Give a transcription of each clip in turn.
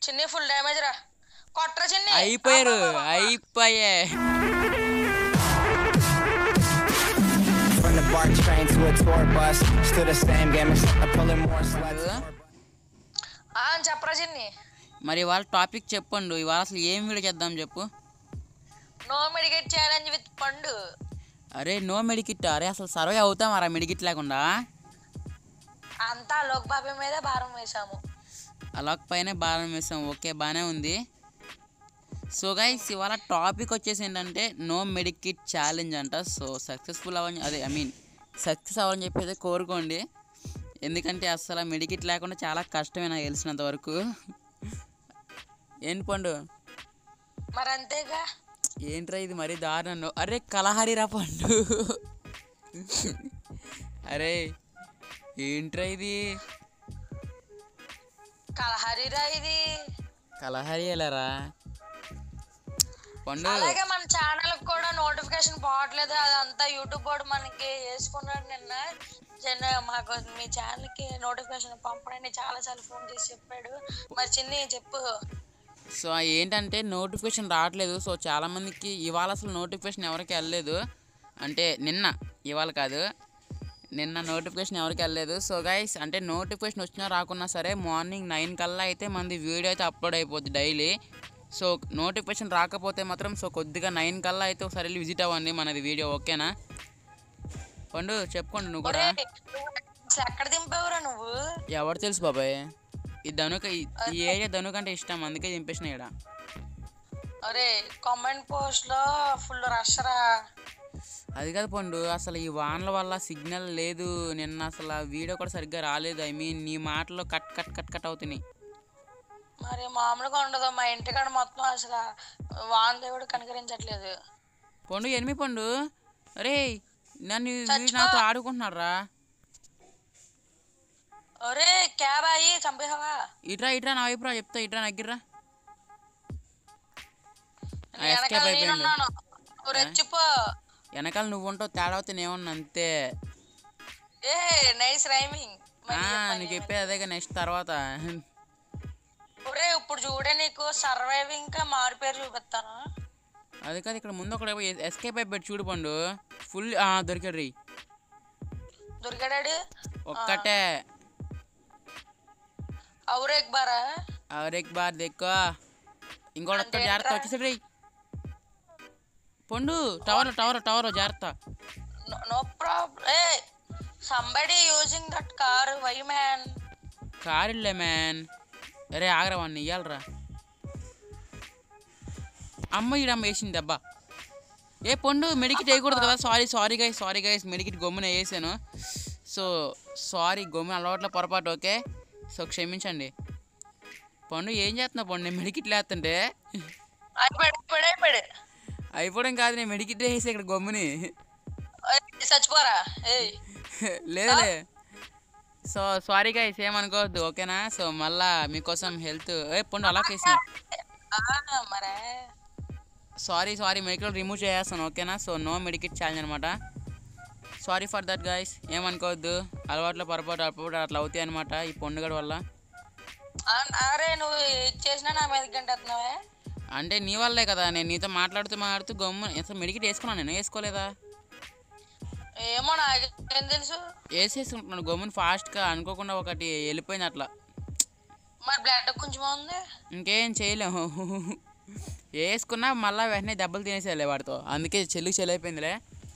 చిన్ని full damage రా కొట్రా చిన్ని అయిపోయారు అయిపోయే From the BART train to a tour bus, still the same game except I'm pulling more sluts. ఆ అని చెప్పరా చిన్ని మరి ఇవాళ టాపిక్ చెప్పండు ఇవాళ అసలు ఏం వీడియో చేద్దాం చెప్పు నో మెడికేట్ ఛాలెంజ్ విత్ పండు అరే నో మెడికిట్ అరే అసలు సర్వే అవుతాం అరా మెడికిట్ లేకుండా అంతా లోక్ బాబీ మీద భారం వేశాము అలాక్ పైన భారం వేసాం ఓకే బాగానే ఉంది సో గైస్ ఇవాళ టాపిక్ వచ్చేసి ఏంటంటే నో మెడికిట్ ఛాలెంజ్ అంట సో సక్సెస్ఫుల్ అవ్వని అదే ఐ మీన్ సక్సెస్ అవ్వాలని చెప్పి అయితే కోరుకోండి ఎందుకంటే అసలు మెడికిట్ లేకుండా చాలా కష్టమే నాకు తెలిసినంత వరకు ఏంటి పండు మరి అంతేగా ఏంట్రా ఇది మరీ దారుణం అరే కలహరిరా పండు అరే ఏంట్రా ఇది కలహరిరా ఇది కలహరి ఎలారా పండు అలాగే మన ఛానల్ కూడా నోటిఫికేషన్ పోవట్లేదు అదంతా యూట్యూబ్ వాడు మనకి వేసుకున్నాడు నిన్న చిన్న మాకు మీ ఛానల్ కి నోటిఫికేషన్ పంపడని చాలా సార్లు ఫోన్ చేసి చెప్పాడు మరి చిన్ని చెప్పు సో ఏంటంటే నోటిఫికేషన్ రావట్లేదు సో చాలామందికి ఇవాళ అసలు నోటిఫికేషన్ ఎవరికి వెళ్ళలేదు అంటే నిన్న ఇవాళ కాదు నిన్న నోటిఫికేషన్ ఎవరికి వెళ్ళలేదు సో గైస్ అంటే నోటిఫికేషన్ వచ్చినా రాకున్నా సరే మార్నింగ్ నైన్ కల్లా అయితే మనది వీడియో అయితే అప్లోడ్ అయిపోద్ది డైలీ సో నోటిఫికేషన్ రాకపోతే మాత్రం సో కొద్దిగా నైన్ కల్లా అయితే ఒకసారి వెళ్ళి విజిట్ అవ్వండి మనది వీడియో ఓకేనా పండు చెప్పుకోండి నువ్వు ఒరే కూడా అసలు ఎక్కడ దింపావురా నువ్వు ఎవరు తెలుసు బాబాయ్ ఈ ధనుక ఈ ఈ ఏరియా ధనుక అంటే ఇష్టం అందుకే దింపేసిన ఇక్కడ అరే కామెంట్ పోస్ట్ లో ఫుల్ రష్ రా అది కాదు పండు అసలు ఈ వానల వల్ల సిగ్నల్ లేదు నిన్న అసలు ఆ వీడియో కూడా సరిగ్గా రాలేదు ఐ మీన్ నీ మాటలో కట్ కట్ కట్ కట్ అవుతున్నాయి మరి మామూలుగా ఉండదు మా ఇంటికాడ మొత్తం అసలు వాన దేవుడు కనికరించట్లేదు పండు ఎనిమి పండు అరే నన్ను వీడు నాతో ఆడుకుంటున్నాడు రా ఒరే క్యాబ్ అయ్యి చంపేసావా ఇట్రా ఇట్రా నా వైపు రా చెప్తా ఇట్రా నగ్గిర్రా నీ escape వెనకాల అయిపోయిండు. నేనున్నాను నువ్వు రెచ్చిపో వెనకాల నువ్వు ఉంటావు తేడా అవుతే నేనున్నా అంతే ఏ నైస్ రైమింగ్ ఆ, నీకు చెప్పేది అదే నెక్స్ట్ తర్వాత ఒరే ఇప్పుడు చూడే నీకు సర్వైవింగ్ గా మారు పేరు చూపిస్తాను అది కాదు ఇక్కడ ముందు ఒకటి ఎస్కేప్ అయిపోయాడు చూడు పండు ఫుల్ దొరికాడు రీ దొరికాడాడు ఒక్కటే అవురేక్ బారా और एक बार देखो ఇంకోటి వస్తాడు జాగ్రత్త వచ్చేసాడు రీ పండు టవర్ టవర్ టవర్ జాగ్రత్త no problem a somebody using that car why man car ఇల్లే మ్యాన్ అరే ఆగరా వాడిని ఇయ్యాలరా అమ్మ ఈడమ్మ వేసింది అబ్బా ఏ పండు మెడికిట్ వేయకూడదు కదా sorry sorry guys sorry guys medkit గమ్మున వేసాను సో సారీ గమ్మున అలవాట్ల పొరపాటు ఓకే సో క్షమించండి పండు ఏం చేస్తున్నావు పండు నేను మెడికిట్ లేస్తుంటే అయిపోయాడు అయిపోయాడు అయిపోయాడు అయిపోవడం కాదు నేను మెడికిట్ వేసి ఇక్కడ గమ్ముని ఏయ్, చచ్చిపోరా ఏయ్ లేదులే సో సారీ గైస్ ఏమనుకోవద్దు ఓకేనా సో మళ్ళా మీకోసం హెల్త్ ఏ పండు అలా వేసిన ఆ, మరే సారీ సారీ మెడికల్ రిమూవ్ చేసేస్తాను ఓకేనా సో నో మెడికిట్ ఛాలెంజ్ అనమాట సారీ ఫర్ దట్ గైస్ ఏమనుకోవద్దు అలవాట్లో పొరపాటు అప్పుడు అట్లా అవుతాయి అనమాట ఈ పొండుగడ వల్ల ఆ, అరే నువ్వు ఇది చేసినా నా మీద గంటేస్తున్నావే అంటే నీ వల్లే కదా నేను నీతో మాట్లాడుతూ మాట్లాడుతూ గమ్ము అసలు మెడికిట్ వేసుకున్నాను నేను వేసుకోలేదా ఏమో నాకేం తెలుసు వేసేసుకుంటున్నాను గమ్ముని ఫాస్ట్గా అనుకోకుండా ఒకటి వెళ్ళిపోయింది అట్లా మరి బ్లడ్ కొంచెం ఉంది ఇంకేం చేయలేము వేసుకున్నా మళ్ళీ వెంటనే దెబ్బలు తినేసేయాలి వాడితో అందుకే చెల్లికి చెల్లి అయిపోయిందిలే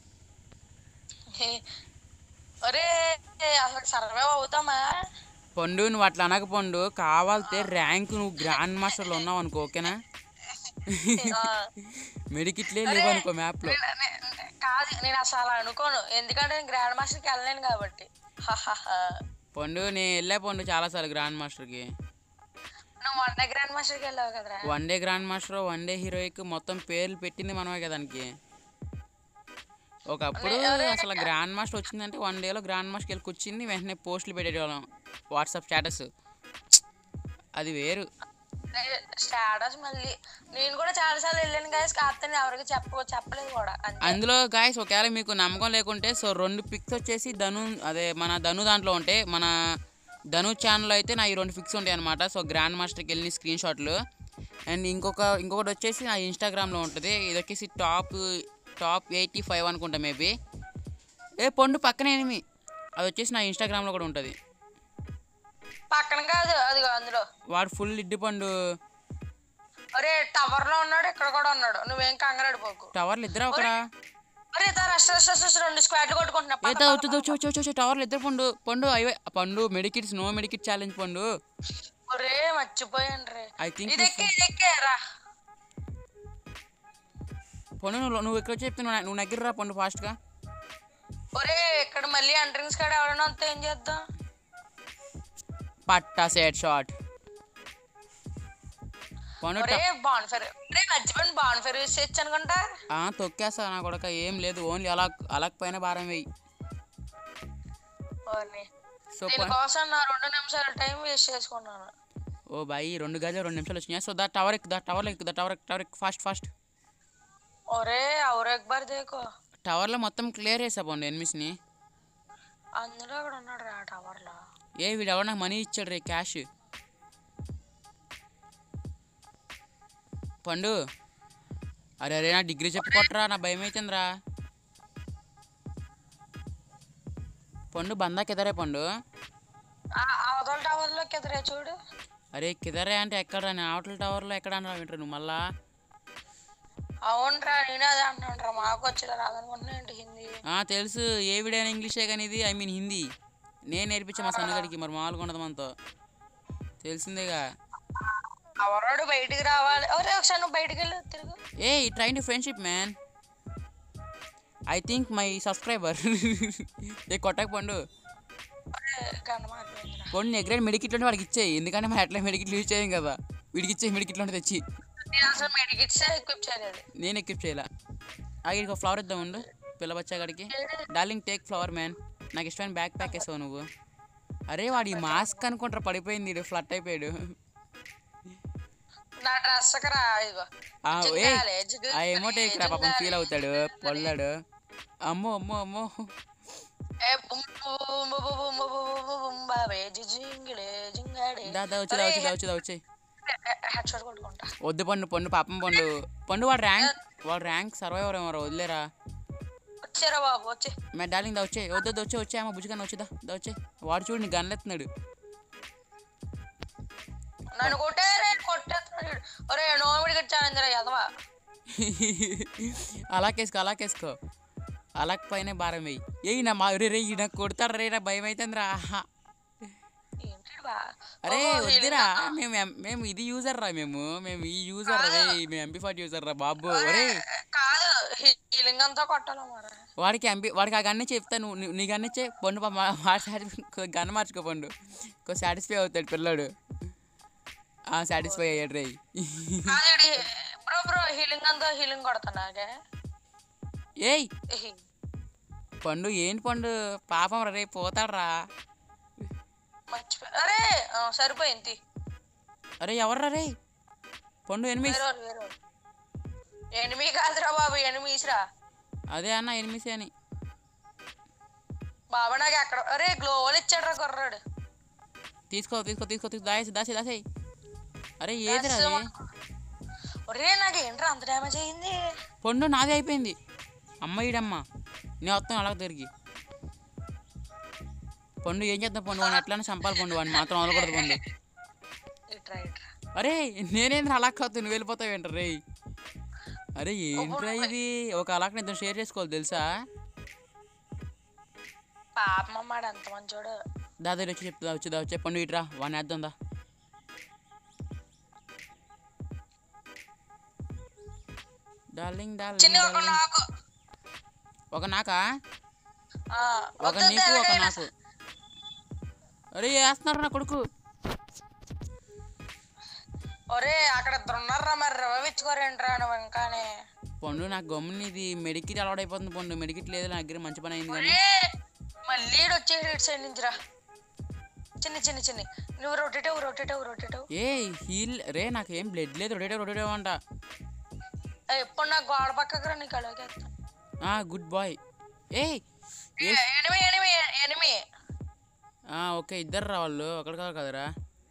ఏ, ఒరే అసలు సర్వైవ్ అవుతామా పండు నువ్వు అట్లా అనక పండు కావాలితే ర్యాంక్ నువ్వు గ్రాండ్ మాస్టర్లో ఉన్నావు అనుకో ఓకేనా ఆ, మెడికిట్లే లేవు అనుకో మ్యాప్లో నే- నే- నే- కాదు నేను అసలు అలా అనుకోను ఎందుకంటే నేను గ్రాండ్ మాస్టర్కి వెళ్ళలేను కాబట్టి హహహ. పండు నేను వెళ్ళా పండు చాలాసార్లు గ్రాండ్ మాస్టర్కి నువ్వు వన్ డే గ్రాండ్ మాస్టర్కి వెళ్ళావు కదరా one day grand master one day heroic మొత్తం పేర్లు పెట్టింది మనమే కదా దానికి ఒకప్పుడు అసలు గ్రాండ్ మాస్టర్ వచ్చిందంటే వన్ డేలో గ్రాండ్ మాస్టర్కి వెళ్ళి కూర్చుంది వెంటనే పోస్టులు పెట్టేవాళ్ళం వాట్సాప్ స్టేటస్ అది వేరు స్టాటస్ మళ్ళీ నేను కూడా చాలా సార్లు వెళ్ళాను గాయస్ కాకపోతే నేను ఎవరికి చెప్ప చెప్పలేదు కూడా అంతే అందులో గాయస్ ఒకవేళ మీకు నమ్మకం లేకుంటే సో రెండు పిక్స్ వచ్చేసి ధను అదే మన ధను దాంట్లో ఉంటే మన ధను ఛానల్ అయితే నా ఈ రెండు ఫిక్స్ ఉంటాయి అనమాట సో గ్రాండ్ మాస్టర్కి వెళ్ళిన స్క్రీన్ షాట్లు అండ్ ఇంకొక ఇంకొకటి వచ్చేసి నా ఇన్స్టాగ్రామ్లో ఉంటుంది ఇది వచ్చేసి టాప్ టాప్ ఎయిటీ ఫైవ్ అనుకుంటా మేబీ ఏ పండు పక్కనే ఎనిమి అది వచ్చేసి నా ఇన్స్టాగ్రామ్లో కూడా ఉంటుంది పక్కన కాదు అది అందులో వాడు ఫుల్ ఇడ్డి పండు ఒరే టవర్ లో ఉన్నాడు ఇక్కడ కూడా ఉన్నాడు నువ్వేం కంగారు పోకు టవర్లు ఇద్దరు ఒకడా ఒరే తా రష్ రష్ రష్ రష్ రెండు స్క్వాడ్లు కొట్టుకుంటున్నా పద, ఏదో పద, వచ్చి వచ్చి వచ్చి వచ్చి వచ్చి టవర్లు ఇద్దరు పండు పండు అయ్యే పండు మెడికిట్స్ నో మెడికిట్ ఛాలెంజ్ పండు ఒరే మర్చిపోయాను రే I think ఇది ఎక్కి ఇది ఎక్కే రా పండు నువ్వు నువ్వు ఇక్కడ చెప్తే నువ్వు నువ్వు దగ్గర రా పండు ఫాస్ట్గా ఒరే ఇక్కడ మళ్ళీ ఎంట్రన్స్ కాడ ఎవరైనా వస్తే ఏం చేద్దాం పట్టా సెట్ షాట్ పండు ఒరే బాన్ ఫెర్ ఒరే మర్చిపోయిన బాన్ ఫెర్ యూస్ చేయొచ్చు అనుకుంటా ఆ, తొక్కేస్తా నా కొడక ఏం లేదు ఓన్లీ అలా అలా పైన భారం వేయి ఓర్ని. సో దీనికోసం నా రెండు నిమిషాలు టైం వేస్ట్ చేసుకున్నాను ఓ బాయ్ రెండు గజాలు రెండు నిమిషాలు వచ్చినాయి సో దా టవర్ ఎక్కు దా టవర్ ఎక్కు దా టవర్ ఎక్కు టవర్ ఎక్కు ఫాస్ట్ ఫాస్ట్ ఒరే ఎవరు ఎక్బార్ దేకో టవర్లో మొత్తం క్లియర్ చేసా పండు ఎనిమిస్ని అందులో అక్కడ ఉన్నాడు రా టవర్ లో ఏ వీడు ఎవరు నాకు మనీ ఇచ్చాడు రే క్యాష్ పండు అరే అరే నా డిగ్రీ చెప్పుకోట్రా నా భయం అవుతుందిరా పండు బందా కిదరే పండు ఆ అవతల టవర్ లోకి ఎదురే చూడు అరే కిదరే అంటే ఎక్కడ నేను అవతల టవర్లో ఎక్కడ అన్నా వింటారు నువ్వు మళ్ళా అవునరా నేను అదే అంటున్నాను రా మాకు వచ్చేది రాదనుకుంటున్నా ఏంటి హిందీ ఆ, తెలుసు ఏ వీడైనా ఇంగ్లీషే కానీ ఇది ఐ మీన్ హిందీ నేను నేర్పించా మా సన్నగడికి మరి మామూలుగా ఉండదు మనతో తెలిసిందేగా ఎవరోడు బయటికి రావాలి ఒరే ఒకసారి నువ్వు బయటికి వెళ్ళి తిరుగు ఏ train to friendship man I think my subscriber ఏ కొట్టక పండు ఒరే గన్న మారిపోయిందిరా పండు ఎగ్రేడ్ మెడికిట్లు ఉంటే వాడికి ఇచ్చేయి ఎందుకంటే మనం ఎట్లా మెడికిట్లు యూజ్ చేయం కదా వీడికి ఇచ్చే మెడికిట్లు ఉంటే తెచ్చి నేను అసలు మెడికిట్స్ ఎక్విప్ చేయలేదు నేను ఎక్విప్ చేయాల ఆగిడికి ఒక ఫ్లవర్ ఇద్దాం ఉండు పిల్ల బచ్చాగాడికి డార్లింగ్ టేక్ ఫ్లవర్ మ్యాన్ నాకు ఇష్టమైన బ్యాక్ ప్యాక్ వేసావు నువ్వు అరే వాడు ఈ మాస్క్ అనుకుంటారా పడిపోయింది వీడు ఫ్లట్ అయిపోయాడు నా డ్రెస్ రా ఇగో ఆ, ఏ జింగాలే, ఆ జింగాలే, ఎమోటేక్ రా పాపం ఫీల్ అవుతాడు పొల్లాడు అమ్మో అమ్మో అమ్మో ఏ boom boom boom boom boom boom boom boom బాబే జింగిడే జింగాడే దా దా వచ్చి దా వచ్చి దా వచ్చి దా వచ్చి హెడ్ షాట్ కొట్టుకుంటా వద్దు పండు పండు పాపం పండు పండు వాడు ర్యాంక్ వాడు ర్యాంక్ సర్వైవర్ ఏమో వదిలేరా వచ్చారా బాబు వచ్చి మే డార్లింగ్ దా వచ్చే వద్దు వద్దు, వచ్చే వచ్చే అమ్మ బుజ్జిగా వచ్చి దా దా వచ్చే వాడు చూడు నీ గన్లెత్తున్నాడు నన్ను కొట్టారే కొట్టేస్తున్నాడు వీడు. ఒరే నోమిడికి ఛాలెంజ్ రా ఎదవా అలా కేసుకో అలా కేసుకో అలా పైన భారం వేయి ఏయ్ నా మా రే రే ఈ నాకు కొడతాడు రే నా భయం అవుతుందిరా ఏంటి బా అరే ఓహో, వద్దురా మేము ఎం- మేము ఇది యూజర్ రా మేము మేము ఈ యూజర్ రే మేము ఎంపీ ఫార్టీ యూజర్ రా బాబు ఒరే కాదు హీలింగ్ అంతా కొట్టాలి మరి వాడికి ఎంపీ వాడికి ఆ గన్నే చెప్తా నువ్వు నీ- నీ గన్నే చే పండు పాపం వాడు సాటిస్ఫై గన్ మార్చుకో పండు కొంచెం సాటిస్ఫై అవుతాడు పిల్లాడు సాటిస్ఫై అయ్యాడు రే కాదు బ్రో బ్రో హీలింగ్ అంతా హీలింగ్ కొడతానాగే ఏయ్ పండు ఏంటి పండు పాపం రా రే పోతాడు రా మర్చిపోయి అరే ఆ, సరిపోయింది అరే ఎవర్రా రే పండు ఎనిమిది వేరే వేరే ఎనిమి కాదురా బాబు ఎనిమిస్ రా అదే అన్న ఎనిమిది అని బాబా నాకు ఎక్కడ అరే గ్లోవల్ ఇచ్చాడు రా కుర్రాడు తీసుకో తీసుకో తీసుకో తీసుకో దాసి దాసి దాసేయ్ అరే ఏదిరా దాసేయ్. అది ఒరే నాకు ఏంట్రా అంత డ్యామేజ్ అయింది పండు నాదే అయిపోయింది అమ్మ ఈడమ్మ నేను వస్తాను అలా తిరిగి పండు ఏం చేద్దాం పండు వాడిని ఎట్లైనా చంపాలి పండు వాడిని మాత్రం వదలకూడదు పండు ఇట్రా ఇట్రా అరే నేనేంద్ర అలా కాదు నువ్వు వెళ్ళిపోతావు ఏంట రే అరే ఏంట్రా ఇది ఒక అలాక్ ఇద్దరు షేర్ చేసుకోవాలి తెలుసా పాపం అమ్మాడు ఎంత మంచోడు దాదాపు వచ్చి చెప్తా వచ్చి దా వచ్చే పండు ఇట్రా వాడిని వేద్దాం దా డార్లింగ్ చిన్న డార్లింగ్ ఒక డార్లింగ్ నాకు ఒక నాకా ఆ, ఒక వద్దు నీకు ఒక తెలగైనా నాకు అరే వేస్తున్నారు నా కొడుకు ఒరే అక్కడ ఇద్దరు ఉన్నారా మరి రవ్వ ఇచ్చుకోరేంట్రా నువ్వు ఇంకానే పండు నాకు గమ్ముని ఇది మెడికిట్ అలవాటు అయిపోతుంది పండు మెడికిట్ లేదు నా దగ్గర మంచి పని అయింది కానీ ఒరే మళ్ళీ ఈడు వచ్చేసి ఇటు సైడ్ నుంచి రా చిన్న చిన్న చిన్న నువ్వు రొటేటివ్ రొటేటివ్ రొటేటివ్ ఏ హీల్ రే నాకు ఏం బ్లడ్ లేదు రొటేటే రొటేటే అంట ఎప్పుడు నాకు గోడ పక్కకు రా నీకు అడిగేస్తాను ఆ గుడ్ బాయ్ ఏ ఎనిమి ఎనిమి ఎనిమి ఆ, ఓకే ఇద్దరు రా వాళ్ళు ఒకటి కాదు కదరా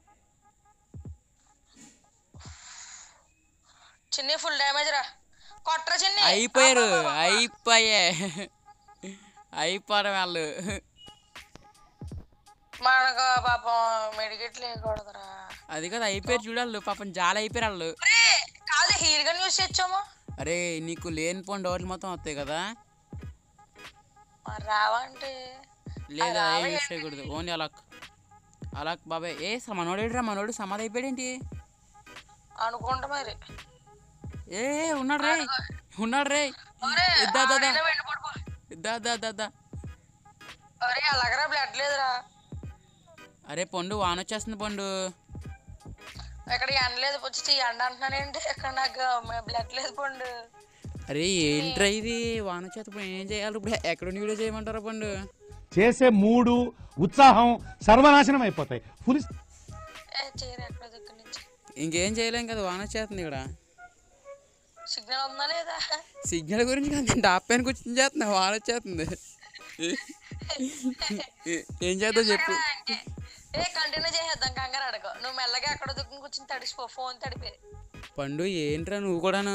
చిన్ని ఫుల్ డ్యామేజ్ రా కొట్ర చిన్ని అయిపోయారు అబ్బబ్బబ్బ. అయిపోయే అయిపోవడం వాళ్ళు మనకు పాపం మెడికెట్ లేకూడదురా అది కదా అయిపోయారు చూడాలి పాపం జాలి అయిపోయారు వాళ్ళు ఒరే, కాదు హీల్ గన్ యూస్ చేయొచ్చాము అరే నీకు లేనిపోని డౌట్లు మొత్తం వస్తాయి కదా మరి రావంటే లేదా ఏం యూస్ చేయకూడదు ఓన్లీ అలాక్ అలాక్ బాబాయ్ ఏ స- మనోడు ఏడురా మనోడు సమాధి అయిపోయాడేంటి అనుకుంటా మరి ఏ ఉన్నాడు రే ఉన్నాడు రే ఒరే, ఇద్దా దా ఆడైనా వెండి పడిపో. దా దా దా దా ఒరే అలాగరా బ్లడ్ లేదురా అరే పండు వాన వచ్చేస్తుంది పండు ఇక్కడ ఎండ లేదు వచ్చి ఎండ అంటున్నానేంటి ఇక్కడ నాకు బ్లడ్ లేదు పండు అరే ఏంట్రా ఇది వాన వచ్చేటప్పుడు ఏం చేయాలి ఇప్పుడు ఎక్కడ వీడియో చేయమంటారా పండు చేసే మూడు ఉత్సాహం సర్వనాశనం అయిపోతాయి ఫుల్ ఏ చేయరు ఎక్కడ దగ్గర నుంచి ఇంకేం చేయలేం కదా వాన వచ్చేస్తుంది ఇక్కడ సిగ్నల్ ఉందా లేదా సిగ్నల్ గురించి కాదు డాప్ పైన కూర్చొని చేస్తున్నా వాన వచ్చేస్తుంది ఏం చేద్దాం చెప్పు ఏ కంటిన్యూ చేసేద్దాం కంగారు అడగ నువ్వు మెల్లగా ఎక్కడ దుక్కుని కూర్చొని తడిసిపో ఫోన్ తడిపే పండు ఏంట్రా నువ్వు కూడాను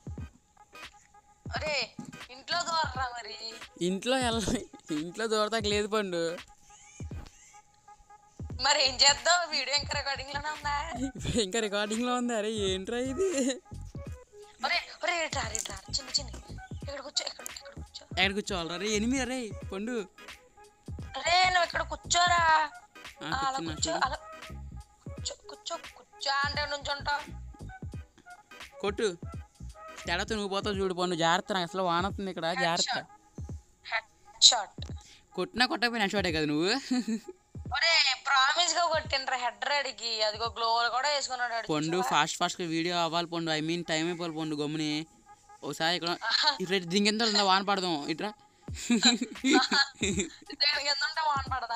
ఒరే ఇంట్లో దూరరా మరి ఇంట్లో వెళ్ళ ఇంట్లో దూరతాక లేదు పండు మరి ఏం చేద్దాం వీడియో ఇంకా రికార్డింగ్ లోనే ఉందా ఇప్పుడు ఇంకా రికార్డింగ్లో ఉంది అరే ఏంట్రా ఇది ఒరే ఒరే రా రే రా చిన్న చిన్న ఇక్కడ కూర్చో ఇక్కడ ఇక్కడ కూర్చో ఎక్కడ కూర్చోవాలి రే ఎనిమిది అరే పండు అరే నువ్వు ఇక్కడ కూర్చోరా ఆ, ఆ, అలా కూర్చున్నా, కూర్చో చూడు. అలా కూర్చో కూర్చో కూర్చో అంటే నుంచుంటావు కొట్టు తేడాతో నువ్వు పోతావు చూడు పండు జాగ్రత్త నాకు అసలు వాన వస్తుంది ఇక్కడ జాగ్రత్త హెడ్ షాట్ కొట్టినా కొట్టకపోయినా షాటే కదా నువ్వు ఒరే ప్రామిస్ గా కొట్టిండ్రా హెడ్ రెడీకి అదిగో గ్లో కూడా వేసుకున్నాడు వాడు. పండు ఫాస్ట్ ఫాస్ట్గా వీడియో అవ్వాలి పండు ఐ మీన్ టైం అయిపోవాలి పండు గమ్ముని ఒకసారి ఇక్కడ ఇట్లా దింగెంత ఉందా వాన పడదాం ఇట్రా దేనికి ఎంత ఉంటే వాన పడదా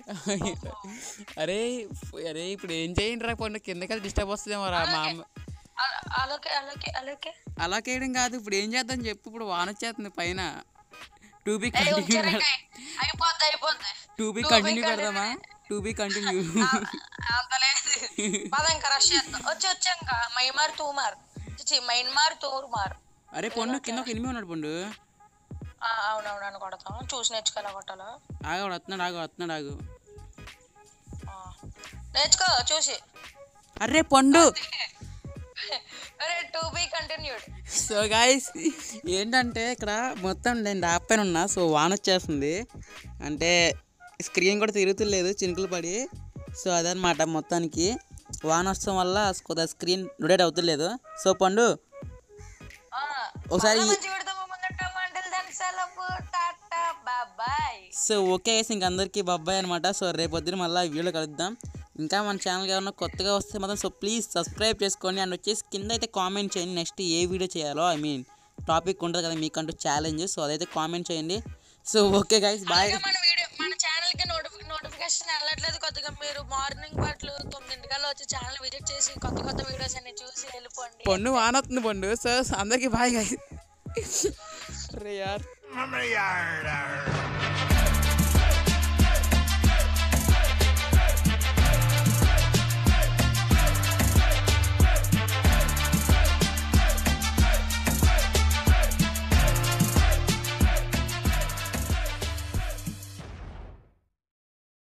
అరే అరే ఇప్పుడు ఏం చేయండి రా పండు కిందకి డిస్టర్బ్ వస్తుందేమో రా మా అమ్మ అల- అలాగే అలాగే అలాగే అలా చేయడం కాదు ఇప్పుడు ఏం చేద్దాం చెప్పు ఇప్పుడు వాన వచ్చేస్తుంది పైన టూ బీ ఏయ్, కంటిన్యూ ఉంచారు ఇంకా. అయిపోద్ది అయిపోద్ది to be Two B continue continue. పెడదామా టూ బీ కంటిన్యూ అంత లేదు పద ఇంకా రష్ చేద్దాం వచ్చి వచ్చి ఇంకా మైమార్ తూమార్ చి మైన్మార్ తూర్మార్ అరే పండు కింద ఒక ఎనిమిది ఉన్నాడు పండు ఆ, అవునవును అని కొడతాం చూసి నేర్చుకోవాలా కొట్టాలా ఆగాడు వస్తున్నాడు ఆగు వస్తున్నాడు ఆగు ఆ. నేర్చుకో చూసి అరే పండు అరే to be continued so guys ఏంటంటే ఇక్కడ మొత్తం నేను డాప్ పైన ఉన్నా సో వాన వచ్చేస్తుంది అంటే స్క్రీన్ కూడా తిరుగుతులేదు చినుకులు పడి సో అదనమాట మొత్తానికి వాన వస్తాం వల్ల కొద్దిగా స్క్రీన్ రొటేట్ అవుతులేదు సో పండు ఒకసారి ఈ- మంచి పెడతాము ముందుంటాం అంటిల్ దెన్ సెలవు tata bye so okay guys ఇంక అందరికీ బాబాయ్ అనమాట సో రేపు పొద్దున మళ్ళీ వీడియో కలుద్దాం ఇంకా మన ఛానల్కి ఏమన్నా కొత్తగా వస్తే మాత్రం సో ప్లీజ్ సబ్స్క్రైబ్ చేసుకోండి అండ్ వచ్చేసి కింద అయితే కామెంట్ చేయండి నెక్స్ట్ ఏ వీడియో చేయాలో ఐ మీన్ టాపిక్ ఉంటుంది కదా మీకంటూ ఛాలెంజ్ సో అదైతే కామెంట్ చేయండి సో ఓకే గైస్ బాయ్ మన వీడియో మన ఛానల్ కి నోటిఫి నోటిఫికేషన్ వెళ్ళట్లేదు కొద్దిగా మీరు మార్నింగ్ పాటలు తొమ్మిదింటికల్లా వచ్చి ఛానల్ విజిట్ చేసి కొత్త కొత్త వీడియోస్ అన్ని చూసి వెళ్ళిపోండి పండు వానొస్తుంది పండు సో అందరికీ బాయ్ గైస్ రే యార్ Mama yard.